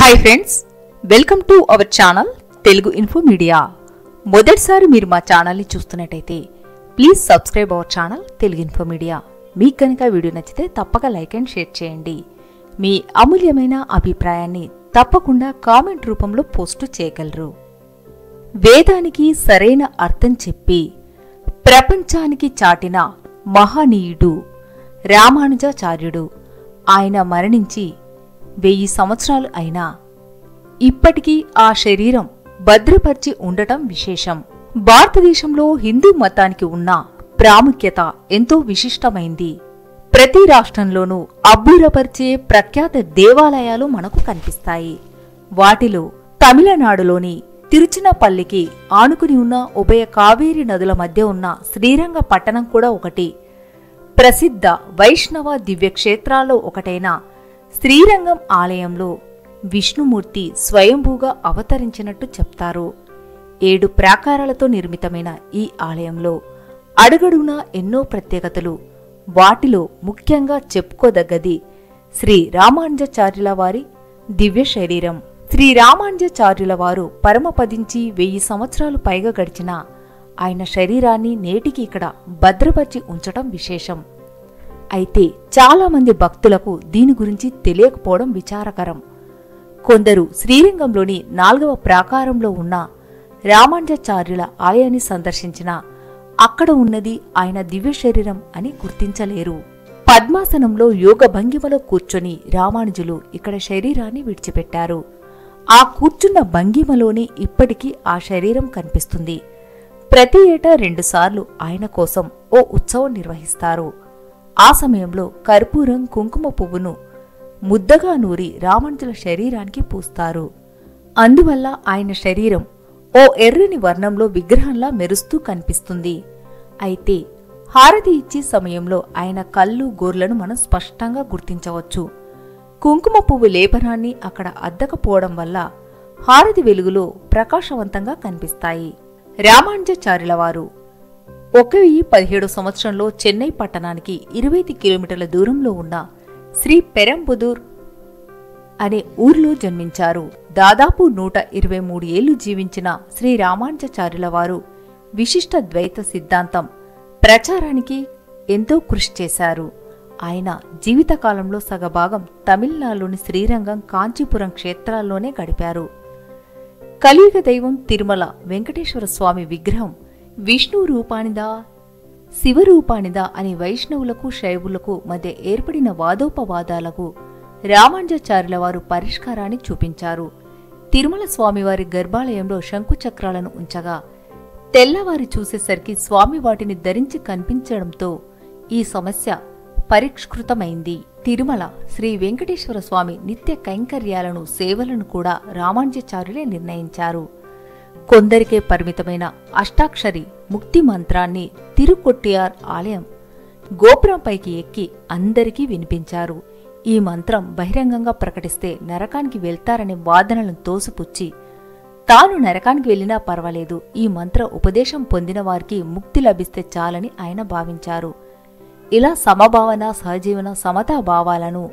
hi friends welcome to our channel Telugu info media మొదటిసారి మీరు మా ఛానల్ని చూస్తున్నట్టయితే please subscribe our channel Telugu info media మీకు కనుక వీడియో నచ్చితే తప్పక లైక్ అండ్ షేర్ చేయండి మీ అమూల్యమైన అభిప్రాయాన్ని తప్పకుండా కామెంట్ రూపంలో పోస్టు చేయగలరు వేదానికి సరైన అర్థం చెప్పి ప్రపంచానికి చాటిన మహనీయుడు రామానుజాచార్యుడు ఆయన మరణించి వెయ్యి సంవత్సరాలు అయినా ఇప్పటికీ ఆ శరీరం భద్రపరిచి ఉండటం విశేషం భారతదేశంలో హిందూ మతానికి ఉన్న ప్రాముఖ్యత ఎంతో విశిష్టమైంది ప్రతి రాష్ట్రంలోనూ అబ్బురపరిచే ప్రఖ్యాత దేవాలయాలు మనకు కనిపిస్తాయి వాటిలో తమిళనాడులోని తిరుచినపల్లికి ఆనుకుని ఉన్న ఉభయ కావేరి నదుల మధ్య ఉన్న శ్రీరంగ పట్టణం కూడా ఒకటి ప్రసిద్ధ వైష్ణవ దివ్యక్షేత్రాల్లో ఒకటైన శ్రీరంగం ఆలయంలో విష్ణుమూర్తి స్వయంభూగా అవతరించినట్టు చెప్తారు ఏడు ప్రాకారాలతో నిర్మితమైన ఈ ఆలయంలో అడుగడుగునా ఎన్నో ప్రత్యేకతలు వాటిలో ముఖ్యంగా చెప్పుకోదగ్గది శ్రీ రామానుజాచార్యుల వారి దివ్య శరీరం శ్రీ రామానుజాచార్యుల వారు పరమపదించి వెయ్యి సంవత్సరాలు పైగా గడిచిన ఆయన శరీరాన్ని నేటికి ఇక్కడ భద్రపరిచి ఉంచటం విశేషం అయితే చాలామంది భక్తులకు దీని గురించి తెలియకపోవడం విచారకరం కొందరు శ్రీరంగంలోని నాల్గవ ప్రాకారంలో ఉన్న రామానుజాచార్యుల ఆలయాన్ని సందర్శించిన అక్కడ ఉన్నది ఆయన దివ్య శరీరం అని గుర్తించలేరు పద్మాసనంలో యోగ భంగిమలో కూర్చొని రామానుజులు ఇక్కడ శరీరాన్ని విడిచిపెట్టారు ఆ కూర్చున్న భంగిమలోనే ఇప్పటికీ ఆ శరీరం కనిపిస్తుంది ప్రతి ఏటా రెండుసార్లు ఆయన కోసం ఓ ఉత్సవం నిర్వహిస్తారు ఆ సమయంలో కర్పూరం కుంకుమ పువ్వును ముద్దగా నూరి రావణుల శరీరానికి పూస్తారు అందువల్ల ఆయన శరీరం ఓ ఎర్రని వర్ణంలో విగ్రహంలా మెరుస్తూ కనిపిస్తుంది అయితే హారతి ఇచ్చే సమయంలో ఆయన కళ్ళు గోర్లను మనం స్పష్టంగా గుర్తించవచ్చు కుంకుమ పువ్వు లేపనాన్ని అక్కడ అద్దకపోవడం వల్ల హారతి వెలుగులో ప్రకాశవంతంగా కనిపిస్తాయి రామానుజాచార్యుల వారు ఒక వెయ్యి పదిహేడు సంవత్సరంలో చెన్నై పట్టణానికి ఇరవై కిలోమీటర్ల దూరంలో ఉన్న శ్రీ పెరంబుదూర్ అనే ఊర్లో జన్మించారు దాదాపు నూట ఇరవై మూడు ఏళ్లు జీవించిన శ్రీ రామానుజాచార్యుల వారు విశిష్ట ద్వైత సిద్ధాంతం ప్రచారానికి ఎంతో కృషి చేశారు ఆయన జీవితకాలంలో సగభాగం తమిళనాడులోని శ్రీరంగం కాంచీపురం క్షేత్రాల్లోనే గడిపారు కలియుగ దైవం తిరుమల వెంకటేశ్వర స్వామి విగ్రహం విష్ణు రూపానిదా శివరూపానిదా అని వైష్ణవులకు శైవులకు మధ్య ఏర్పడిన వాదోపవాదాలకు రామానుజాచార్యుల వారు పరిష్కారాన్ని చూపించారు తిరుమల స్వామివారి గర్భాలయంలో శంకుచక్రాలను ఉంచగా తెల్లవారి చూసేసరికి స్వామి వాటిని ధరించి కనిపించడంతో ఈ సమస్య పరిష్కృతమైంది తిరుమల శ్రీ వెంకటేశ్వర స్వామి నిత్య కైంకర్యాలను సేవలను కూడా రామానుజాచార్యులే నిర్ణయించారు కొందరికే పరిమితమైన అష్టాక్షరి ముక్తి మంత్రాన్ని తిరుకొట్టియార్ ఆలయం గోపురంపైకి ఎక్కి అందరికీ వినిపించారు ఈ మంత్రం బహిరంగంగా ప్రకటిస్తే నరకానికి వెళ్తారనే వాదనలను తోసిపుచ్చి తాను నరకానికి వెళ్ళినా పర్వాలేదు ఈ మంత్ర ఉపదేశం పొందిన వారికి ముక్తి లభిస్తే చాలని ఆయన భావించారు ఇలా సమభావన సహజీవన సమతా భావాలను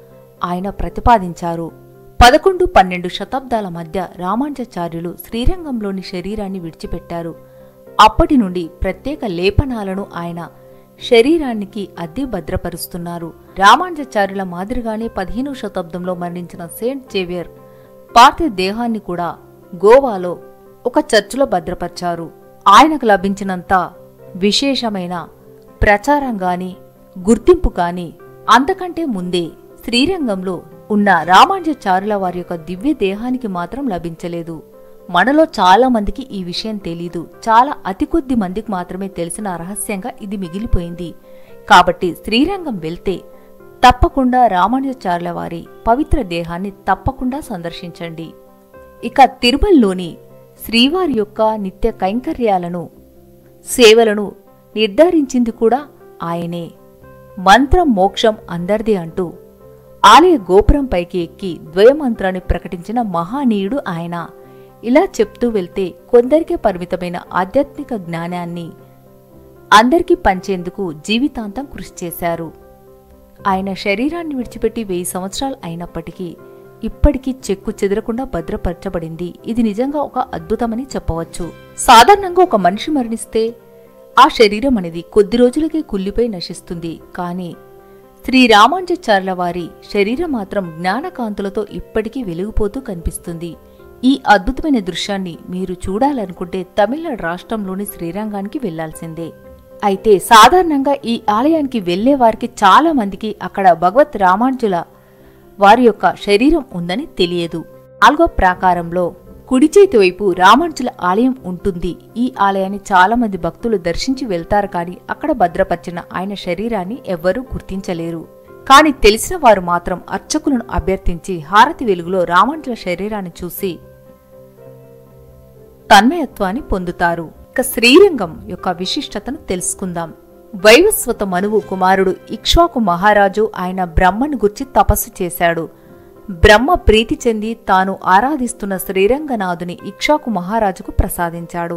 ఆయన ప్రతిపాదించారు పదకొండు పన్నెండు శతాబ్దాల మధ్య రామానుజాచార్యులు శ్రీరంగంలోని శరీరాన్ని విడిచిపెట్టారు అప్పటి నుండి ప్రత్యేక లేపనాలను ఆయన శరీరానికి అద్దె భద్రపరుస్తున్నారు రామానుజాచార్యుల మాదిరిగానే పదిహేనవ శతాబ్దంలో మరణించిన సెయింట్ జేవియర్ పార్థివ దేహాన్ని కూడా గోవాలో ఒక చర్చిలో భద్రపరిచారు ఆయనకు లభించినంత విశేషమైన ప్రచారం గాని గుర్తింపు కాని అంతకంటే ముందే శ్రీరంగంలో ఉన్న రామానుజాచార్యుల వారి యొక్క దివ్య దేహానికి మాత్రం లభించలేదు మనలో చాలా మందికి ఈ విషయం తెలీదు చాలా అతి కొద్ది మందికి మాత్రమే తెలిసిన రహస్యంగా ఇది మిగిలిపోయింది కాబట్టి శ్రీరంగం వెళ్తే తప్పకుండా రామానుజాచార్యుల వారి పవిత్ర దేహాన్ని తప్పకుండా సందర్శించండి ఇక తిరుమలలోని శ్రీవారి యొక్క నిత్య కైంకర్యాలను సేవలను నిర్ధారించింది కూడా ఆయనే మంత్రం మోక్షం అందరిది అంటూ ఆలయ గోపురంపైకి ఎక్కి ద్వయమంత్రాన్ని ప్రకటించిన మహానీయుడు ఆయన ఇలా చెప్తూ వెళ్తే కొందరికే పరిమితమైన ఆధ్యాత్మిక జ్ఞానాన్ని అందరికీ పంచేందుకు జీవితాంతం కృషి చేశారు ఆయన శరీరాన్ని విడిచిపెట్టి వెయ్యి సంవత్సరాలు అయినప్పటికీ ఇప్పటికీ చెక్కు చెదరకుండా భద్రపరచబడింది ఇది నిజంగా ఒక అద్భుతమని చెప్పవచ్చు సాధారణంగా ఒక మనిషి మరణిస్తే ఆ శరీరం అనేది కొద్ది రోజులకే కుళ్ళిపోయి నశిస్తుంది కానీ శ్రీరామాంజాచార్యుల వారి శరీరం మాత్రం జ్ఞానకాంతులతో ఇప్పటికీ వెలిగిపోతూ కనిపిస్తుంది ఈ అద్భుతమైన దృశ్యాన్ని మీరు చూడాలనుకుంటే తమిళనాడు రాష్ట్రంలోని శ్రీరంగానికి వెళ్లాల్సిందే అయితే సాధారణంగా ఈ ఆలయానికి వెళ్లే వారికి చాలా మందికి అక్కడ భగవత్ రామాంజుల వారి యొక్క శరీరం ఉందని తెలియదు నాలుగో ప్రాకారంలో కుడి చేతి వైపు రామాంజుల ఆలయం ఉంటుంది ఈ ఆలయాన్ని చాలా మంది భక్తులు దర్శించి వెళ్తారు కానీ అక్కడ భద్రపరిచిన ఆయన శరీరాన్ని ఎవ్వరూ గుర్తించలేరు కానీ తెలిసిన వారు మాత్రం అర్చకులను అభ్యర్థించి హారతి వెలుగులో రామాంజుల శరీరాన్ని చూసి తన్మయత్వాన్ని పొందుతారు ఇక శ్రీరంగం యొక్క విశిష్టతను తెలుసుకుందాం వైవస్వత మనువు కుమారుడు ఇక్ష్వాకు మహారాజు ఆయన బ్రహ్మను గుర్చి తపస్సు చేశాడు బ్రహ్మ ప్రీతి చెంది తాను ఆరాధిస్తున్న శ్రీరంగనాథుని ఇక్ష్వాకు మహారాజుకు ప్రసాదించాడు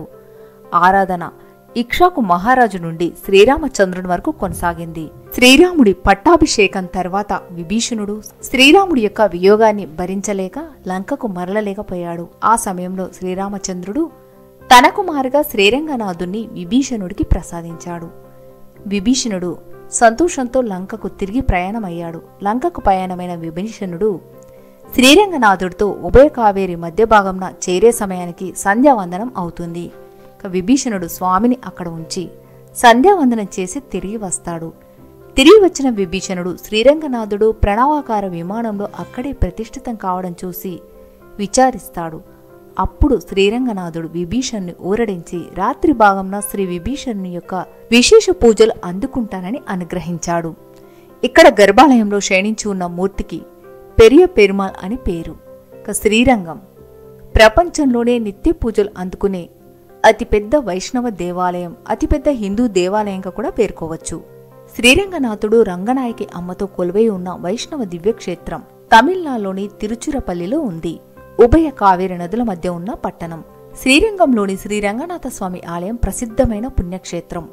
ఆరాధన ఇక్ష్వాకు మహారాజు నుండి శ్రీరామచంద్రుని వరకు కొనసాగింది శ్రీరాముడి పట్టాభిషేకం తర్వాత విభీషణుడు శ్రీరాముడి యొక్క వియోగాన్ని భరించలేక లంకకు మరలలేకపోయాడు ఆ సమయంలో శ్రీరామచంద్రుడు తన కుమారుగా శ్రీరంగనాథుణ్ణి విభీషణుడికి ప్రసాదించాడు విభీషణుడు సంతోషంతో లంకకు తిరిగి ప్రయాణమయ్యాడు లంకకు ప్రయాణమైన విభీషణుడు శ్రీరంగనాథుడితో ఉభయ కావేరి మధ్య భాగంన చేరే సమయానికి సంధ్యావందనం అవుతుంది ఇక విభీషణుడు స్వామిని అక్కడ ఉంచి సంధ్యావందనం చేసి తిరిగి వస్తాడు తిరిగి వచ్చిన విభీషణుడు శ్రీరంగనాథుడు ప్రణవాకార విమానంలో అక్కడే ప్రతిష్ఠితం కావడం చూసి విచారిస్తాడు అప్పుడు శ్రీరంగనాథుడు విభీషణ్ణి ఊరడించి రాత్రి భాగంన శ్రీ విభీషణుని యొక్క విశేష పూజలు అందుకుంటానని అనుగ్రహించాడు ఇక్కడ గర్భాలయంలో శయనించి ఉన్న మూర్తికి పెరియ పెరుమాల్ అని పేరు ఇక శ్రీరంగం ప్రపంచంలోనే నిత్య పూజలు అందుకునే అతిపెద్ద వైష్ణవ దేవాలయం అతిపెద్ద హిందూ దేవాలయంగా కూడా పేర్కోవచ్చు శ్రీరంగనాథుడు రంగనాయకి అమ్మతో కొలువై ఉన్న వైష్ణవ దివ్యక్షేత్రం తమిళనాడులోని తిరుచురపల్లిలో ఉంది ఉభయ కావేరి నదుల మధ్య ఉన్న పట్టణం శ్రీరంగంలోని శ్రీరంగనాథ స్వామి ఆలయం ప్రసిద్ధమైన పుణ్యక్షేత్రం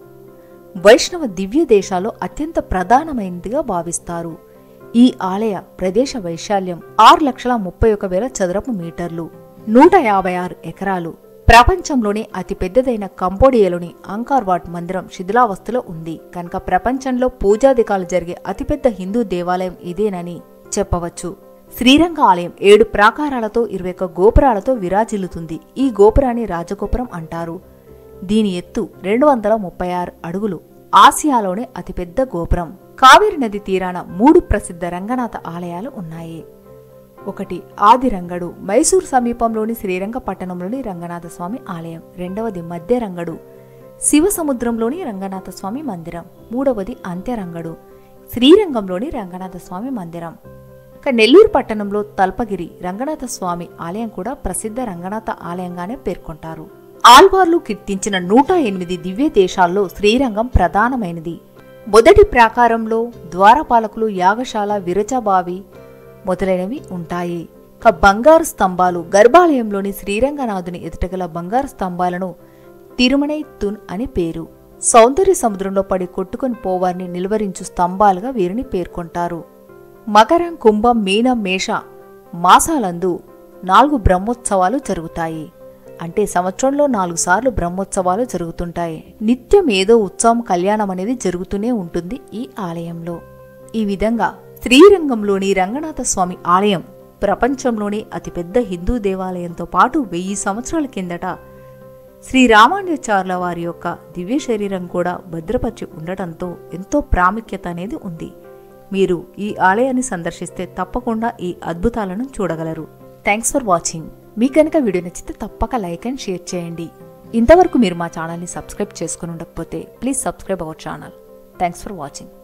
వైష్ణవ దివ్య దేశాల్లో అత్యంత ప్రధానమైనదిగా భావిస్తారు ఈ ఆలయ ప్రదేశ వైశాల్యం ఆరు లక్షల ముప్పై ఒక వేల చదరపు మీటర్లు నూట యాభై ఆరు ఎకరాలు ప్రపంచంలోనే అతిపెద్దదైన కంబోడియాలోని అంకార్వాట్ మందిరం శిథిలావస్థలో ఉంది కనుక ప్రపంచంలో పూజాధికాలు జరిగే అతిపెద్ద హిందూ దేవాలయం ఇదేనని చెప్పవచ్చు శ్రీరంగ ఆలయం ఏడు ప్రాకారాలతో ఇరవై ఒక్క గోపురాలతో విరాజిల్లుతుంది ఈ గోపురాన్ని రాజగోపురం అంటారు దీని ఎత్తు రెండు వందల ముప్పై ఆరు అడుగులు ఆసియాలోనే అతిపెద్ద గోపురం కావేరి నది తీరాన మూడు ప్రసిద్ధ రంగనాథ ఆలయాలు ఉన్నాయి ఒకటి ఆదిరంగడు మైసూర్ సమీపంలోని శ్రీరంగ పట్టణంలోని రంగనాథ స్వామి ఆలయం రెండవది మధ్యరంగడు శివ సముద్రంలోని రంగనాథ స్వామి మందిరం మూడవది అంత్యరంగడు శ్రీరంగంలోని రంగనాథ స్వామి మందిరం ఇక నెల్లూరు పట్టణంలో తల్పగిరి రంగనాథ స్వామి ఆలయం కూడా ప్రసిద్ధ రంగనాథ ఆలయంగానే పేర్కొంటారు ఆల్వార్లు కీర్తించిన నూట ఎనిమిది దివ్య దేశాల్లో శ్రీరంగం ప్రధానమైనది మొదటి ప్రాకారంలో ద్వారపాలకులు యాగశాల విరచబావి మొదలైనవి ఉంటాయి ఇక బంగారు స్తంభాలు గర్భాలయంలోని శ్రీరంగనాథుని ఎదుటగల బంగారు స్తంభాలను తిరుమణై తున్ అని పేరు సౌందర్య సముద్రంలో పడి కొట్టుకొని పోవారిని నిలువరించు స్తంభాలుగా వీరిని పేర్కొంటారు మకరం కుంభం మీనం మేష మాసాలందు నాలుగు బ్రహ్మోత్సవాలు జరుగుతాయి అంటే సంవత్సరంలో నాలుగు సార్లు బ్రహ్మోత్సవాలు జరుగుతుంటాయి నిత్యం ఏదో ఉత్సవం కళ్యాణం అనేది జరుగుతూనే ఉంటుంది ఈ ఆలయంలో ఈ విధంగా శ్రీరంగంలోని రంగనాథ స్వామి ఆలయం ప్రపంచంలోనే అతిపెద్ద హిందూ దేవాలయంతో పాటు వెయ్యి సంవత్సరాల కిందట శ్రీరామానుజాచార్యుల వారి యొక్క దివ్య శరీరం కూడా భద్రపరిచి ఉండటంతో ఎంతో ప్రాముఖ్యత అనేది ఉంది మీరు ఈ ఆలయాన్ని సందర్శిస్తే తప్పకుండా ఈ అద్భుతాలను చూడగలరు థ్యాంక్స్ ఫర్ వాచింగ్ మీకు కనుక వీడియో నచ్చితే తప్పక లైక్ అండ్ షేర్ చేయండి ఇంతవరకు మీరు మా ఛానల్ని సబ్స్క్రైబ్ చేసుకుని ఉండకపోతే please subscribe our channel thanks for watching